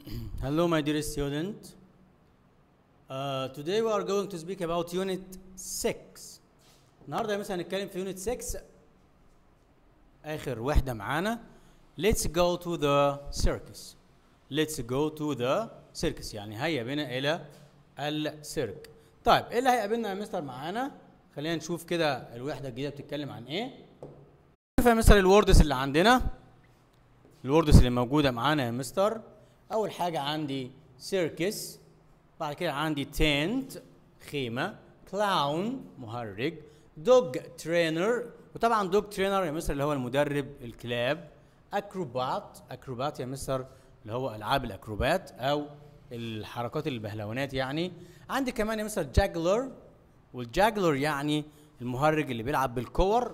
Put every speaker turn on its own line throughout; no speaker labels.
Hello, my dear student. Uh, today we are going to speak about Unit 6. النهارده مثلا هنتكلم في Unit 6 آخر وحدة معانا. Let's go to the circus. Let's go to the circus يعني هيا بنا إلى السيرك. طيب إيه اللي هيقابلنا يا مستر معانا؟ خلينا نشوف كده الوحدة الجديدة بتتكلم عن إيه. شوف يا مستر الوردس اللي عندنا. الوردس اللي موجودة معانا يا مستر. أول حاجة عندي سيركس بعد كده عندي تنت خيمة كلاون مهرج دوج ترينر وطبعا دوج ترينر يا مستر اللي هو المدرب الكلاب اكروبات اكروبات يا مستر اللي هو العاب الاكروبات او الحركات البهلوانات يعني عندي كمان يا مستر جاجلر والجاجلر يعني المهرج اللي بيلعب بالكور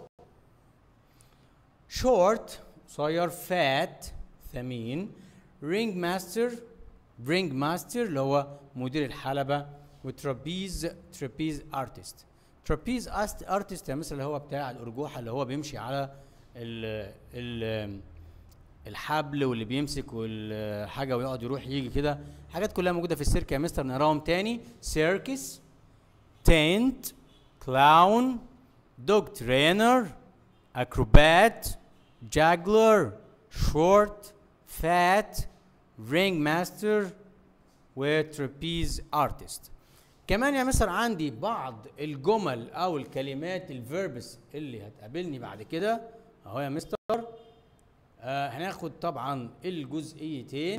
شورت قصير فات ثمين رينج ماستر رينج ماستر اللي هو مدير الحلبة وترابيز ترابيز ارتست ترابيز ارتست يا مثل اللي هو بتاع الارجوحة اللي هو بيمشي على ال ال الحبل واللي بيمسك والحاجة ويقعد يروح يجي كده حاجات كلها موجودة في السيرك يا مستر نقراهم تاني سيركس تنت كلاون دوج ترينر اكروبات جاجلر شورت فات رينج ماستر وترابيز ارتست كمان يا مستر عندي بعض الجمل او الكلمات الفيربس اللي هتقابلني بعد كده اهو يا مستر آه هناخد طبعا الجزئيتين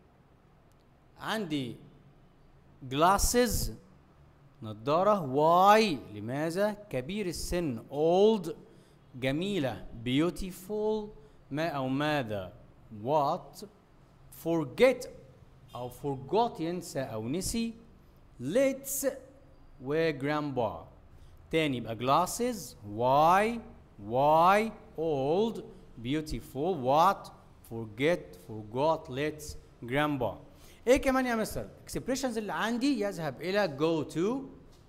عندي جلاسز نضارة واي لماذا كبير السن old جميلة beautiful ما أو ماذا what forget أو forgot ينسى أو نسي let's وgrandpa تاني يبقى glasses why why old beautiful what forget forgot let's grandpa ايه كمان يا مستر expressions اللي عندي يذهب الى go to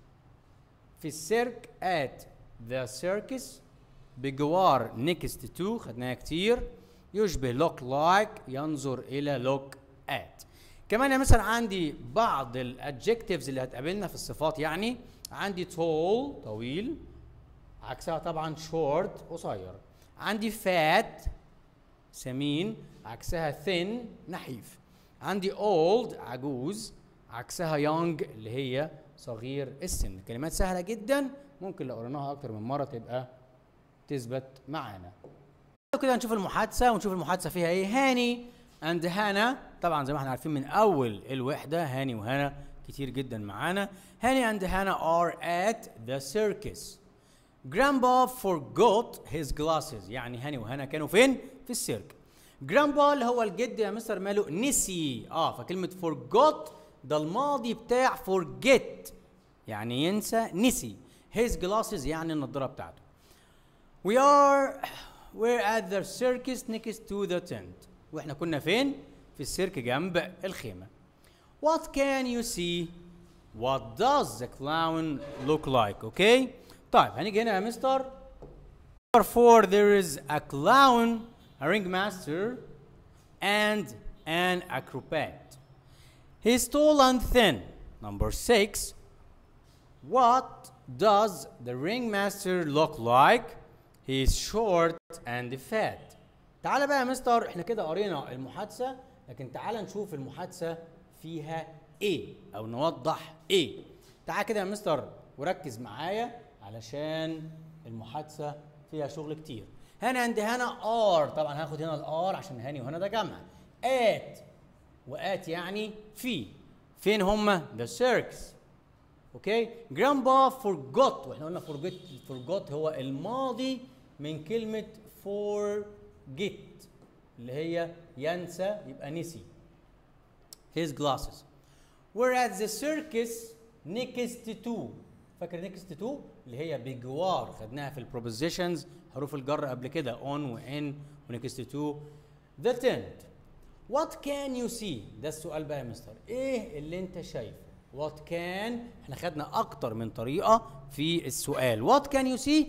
في السيرك at the circus بجوار next to خدناها كتير يشبه look like ينظر الى look at كمان يا مثلا عندي بعض الادجكتيفز اللي هتقابلنا في الصفات يعني عندي tall طويل عكسها طبعا short قصير عندي fat سمين عكسها thin نحيف عندي old عجوز عكسها young اللي هي صغير السن كلمات سهله جدا ممكن لو قريناها اكتر من مره تبقى تثبت معانا كده هنشوف المحادثه ونشوف المحادثه فيها ايه هاني اند هانا طبعا زي ما احنا عارفين من اول الوحده هاني وهانا كتير جدا معانا هاني اند هانا are at the circus grandpa forgot his glasses يعني هاني وهانا كانوا فين في السيرك جرامبا اللي هو الجد يا مستر ماله نسي اه فكلمه forgot ده الماضي بتاع forget يعني ينسى نسي his glasses يعني النضاره بتاعته we are we're at the circus next to the tent واحنا كنا فين في السيرك جنب الخيمه what can you see what does the clown look like okay طيب هنيجي هنا يا مستر number four there is a clown a ringmaster and an acrobat he's tall and thin number six what does the ringmaster look like He's short and fat. تعالى بقى يا مستر احنا كده قرينا المحادثة لكن تعالى نشوف المحادثة فيها ايه او نوضح ايه. تعالى كده يا مستر وركز معايا علشان المحادثة فيها شغل كتير. هنا عند هنا ار طبعا هاخد هنا الار عشان هاني وهنا ده جمع. ات وات يعني في. فين هما؟ ذا سيركس. اوكي؟ جرامبا forgot واحنا قلنا forget forgot هو الماضي من كلمة forget اللي هي ينسى يبقى نسي his glasses we're at the circus next to فاكر next to اللي هي بجوار خدناها في البروبوزيشنز حروف الجر قبل كده on وان ونكست to the tent what can you see ده السؤال بقى يا مستر ايه اللي انت شايفه what can احنا خدنا اكتر من طريقه في السؤال what can you see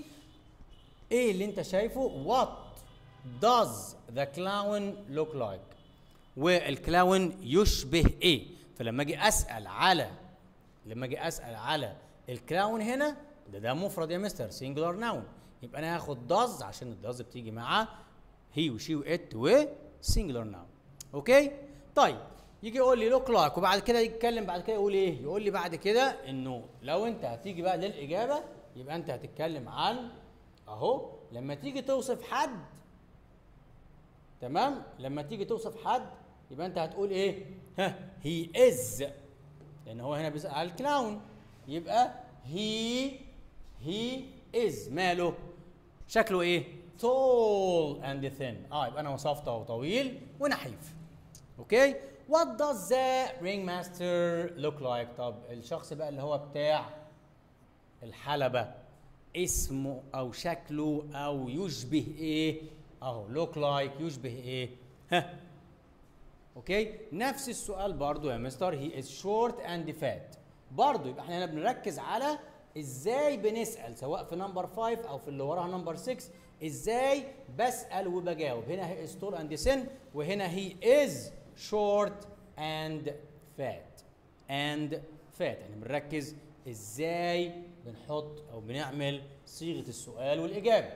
ايه اللي انت شايفه what does the clown look like والكلاون يشبه ايه فلما اجي اسال على لما اجي اسال على الكلاون هنا ده ده مفرد يا مستر سنجلر ناون يبقى انا هاخد داز عشان الداز بتيجي مع هي وشي وات وسنجلر ناون اوكي طيب يجي يقول لي لوك لايك وبعد كده يتكلم بعد كده يقول ايه يقول لي بعد كده انه لو انت هتيجي بقى للاجابه يبقى انت هتتكلم عن اهو لما تيجي توصف حد تمام لما تيجي توصف حد يبقى انت هتقول ايه ها هي از لان هو هنا بيسال على الكلاون يبقى هي هي از ماله شكله ايه tall and thin اه يبقى انا وصفته طويل ونحيف اوكي what does the ringmaster look like طب الشخص بقى اللي هو بتاع الحلبة اسمه او شكله او يشبه ايه اهو look like يشبه ايه ها اوكي نفس السؤال برضو يا مستر هي از شورت اند فات برضو يبقى احنا هنا بنركز على ازاي بنسال سواء في نمبر 5 او في اللي وراها نمبر 6 ازاي بسال وبجاوب هنا هي از تول اند سن وهنا هي از شورت اند فات اند فات يعني بنركز ازاي بنحط او بنعمل صيغه السؤال والاجابه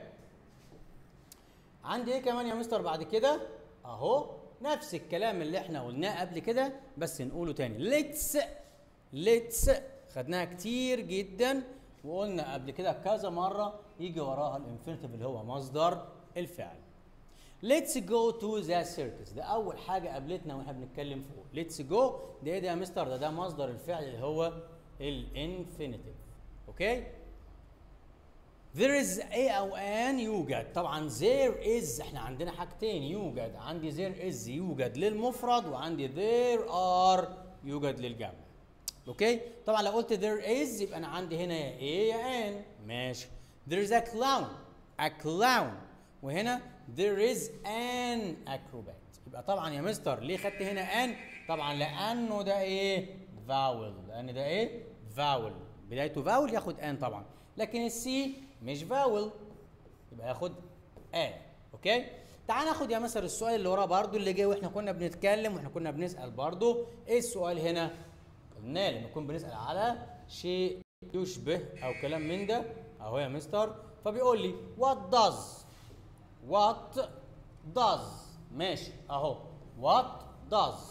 عندي ايه كمان يا مستر بعد كده اهو نفس الكلام اللي احنا قلناه قبل كده بس نقوله تاني ليتس ليتس خدناها كتير جدا وقلنا قبل كده كذا مره يجي وراها الانفينيتيف اللي هو مصدر الفعل ليتس جو تو ذا سيركس ده اول حاجه قابلتنا واحنا بنتكلم فوق ليتس جو ده ايه ده يا مستر ده ده مصدر الفعل اللي هو الانفينيتيف اوكي There is a أو an يوجد طبعا there is احنا عندنا حاجتين يوجد عندي there is يوجد للمفرد وعندي there are يوجد للجمع اوكي طبعا لو قلت there is يبقى انا عندي هنا يا a يا an ماشي there is a clown a clown وهنا there is an acrobat يبقى طبعا يا مستر ليه خدت هنا an طبعا لانه ده ايه vowel لان ده ايه vowel بدايته vowel ياخد an طبعا لكن السي مش فاول يبقى ياخد ا اوكي تعال ناخد يا مستر السؤال اللي وراه برضو اللي جه واحنا كنا بنتكلم واحنا كنا بنسال برضو ايه السؤال هنا قلنا لما نكون بنسال على شيء يشبه او كلام من ده اهو يا مستر فبيقول لي what does what does ماشي اهو what does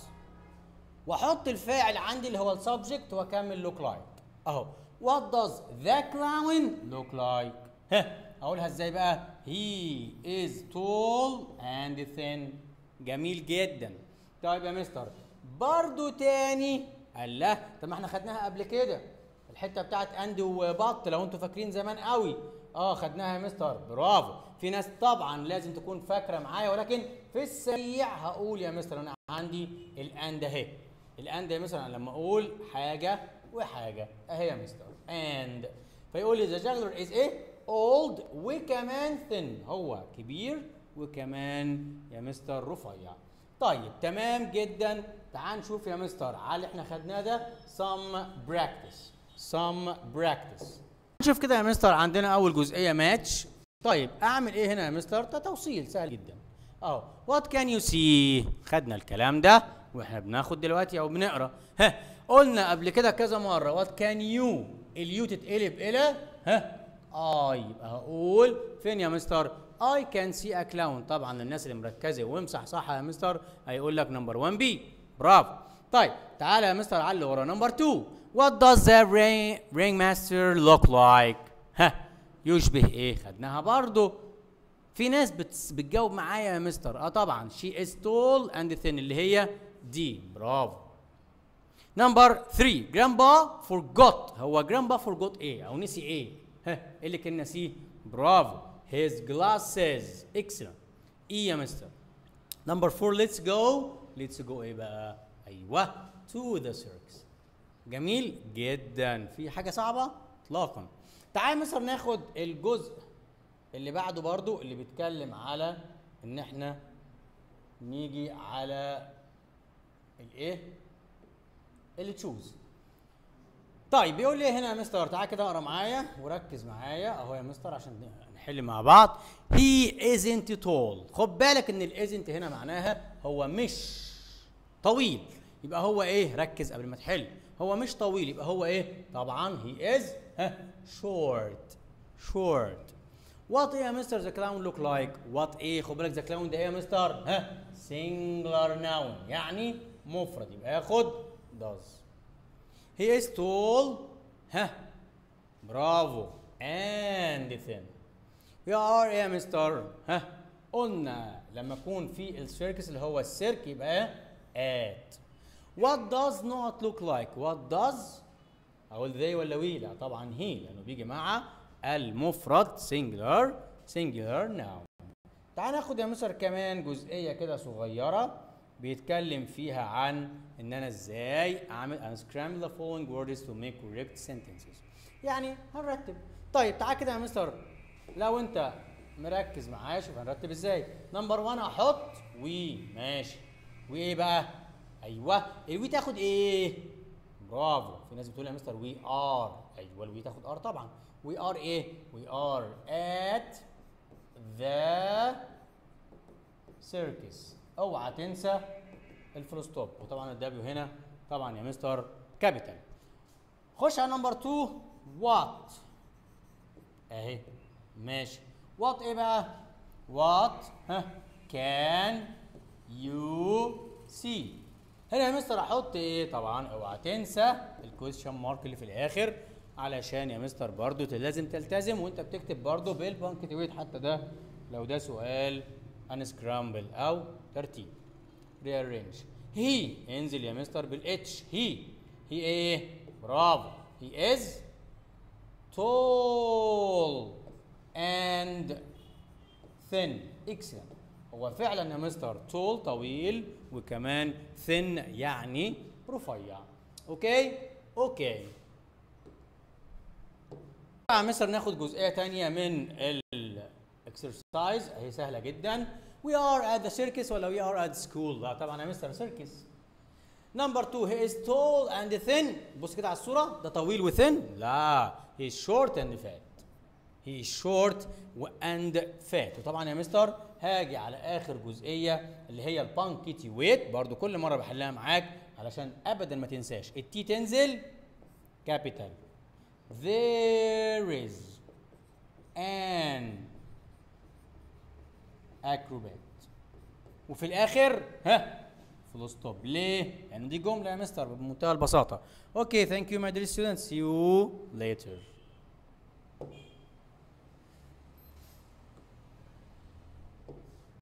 واحط الفاعل عندي اللي هو السبجكت واكمل لوك لايك اهو What does the clown look like? ها اقولها ازاي بقى؟ He is tall and thin. جميل جدا. طيب يا مستر برضو تاني قال لا طب ما احنا خدناها قبل كده الحته بتاعت اند وبط لو انتوا فاكرين زمان قوي اه خدناها يا مستر برافو في ناس طبعا لازم تكون فاكره معايا ولكن في السريع هقول يا مستر انا عندي الاند اهي الاند يا مستر انا لما اقول حاجه وحاجه اهي يا مستر and فيقول لي the juggler is ايه old وكمان thin هو كبير وكمان يا مستر رفيع طيب تمام جدا تعال نشوف يا مستر على اللي احنا خدناه ده some practice some practice نشوف كده يا مستر عندنا اول جزئيه ماتش طيب اعمل ايه هنا يا مستر ده توصيل سهل جدا اهو وات كان يو سي خدنا الكلام ده واحنا بناخد دلوقتي او بنقرا ها قلنا قبل كده كذا مره وات كان يو اليو تتقلب الى ها اي يبقى هقول فين يا مستر اي كان سي ا كلاون طبعا للناس اللي مركزه وامسح صح يا مستر هيقول لك نمبر 1 بي برافو طيب تعالى يا مستر على اللي ورا نمبر 2 what does the ring, ringmaster look like ها يشبه ايه خدناها برضو في ناس بتس بتجاوب معايا يا مستر اه طبعا she is tall and thin اللي هي دي برافو نمبر 3 جرامبا forgot هو جرامبا forgot ايه او نسي ايه ها ايه اللي كان نسيه برافو his glasses excellent ايه يا مستر نمبر 4 let's go let's go ايه بقى ايوه to the circus جميل جدا في حاجه صعبه اطلاقا تعال مثلا ناخد الجزء اللي بعده برضو اللي بيتكلم على ان احنا نيجي على الايه اللي تشوز طيب بيقول لي هنا يا مستر تعال كده اقرا معايا وركز معايا اهو يا مستر عشان نحل مع بعض he isn't tall خد بالك ان الازنت هنا معناها هو مش طويل يبقى هو ايه ركز قبل ما تحل هو مش طويل يبقى هو ايه طبعا هي از ها short short وات ايه يا مستر ذا كلاون لوك لايك وات ايه خد بالك ذا كلاون ده ايه يا مستر ها singular noun يعني مفرد يبقى ياخد does he is tall ها برافو and thin we are ايه يا مستر ها قلنا لما يكون في السيركس اللي هو السيرك يبقى at what does not look like what does اقول they ولا we لا طبعا هي لانه بيجي مع المفرد singular singular noun تعال ناخد يا مستر كمان جزئيه كده صغيره بيتكلم فيها عن ان انا ازاي اعمل unscramble the following words to make correct sentences يعني هنرتب طيب تعال كده يا مستر لو انت مركز معايا شوف هنرتب ازاي نمبر 1 احط وي ماشي وايه بقى ايوه الوي تاخد ايه برافو في ناس بتقول يا مستر وي ار ايوه الوي تاخد ار طبعا وي ار ايه وي ار ات ذا سيركس اوعى تنسى الفول ستوب وطبعا الدبليو هنا طبعا يا مستر كابيتال خش على نمبر 2 وات اهي ماشي وات ايه بقى وات ها كان يو سي هنا يا مستر احط ايه طبعا اوعى تنسى الكويشن مارك اللي في الاخر علشان يا مستر برضو لازم تلتزم وانت بتكتب برضو بالبانكتويت حتى ده لو ده سؤال انسكرامبل او ترتيب ريارينج هي انزل يا مستر بالاتش هي هي ايه برافو هي از tall and thin excellent هو فعلا يا مستر tall طويل وكمان thin يعني رفيع اوكي اوكي يا مستر ناخد جزئيه تانية من الاكسرسايز اهي سهله جدا we are at the circus ولا we are at school لا طبعا يا مستر circus نمبر 2 he is tall and thin بص كده على الصوره ده طويل وثن لا he is short and fat he is short and fat وطبعا يا مستر هاجي على اخر جزئيه اللي هي البانكيتي ويت برضو كل مره بحلها معاك علشان ابدا ما تنساش التي تنزل كابيتال there is an acrobat وفي الاخر ها فول ستوب ليه؟ لان يعني دي جمله يا مستر بمنتهى البساطه اوكي ثانك يو ماي dear students see you later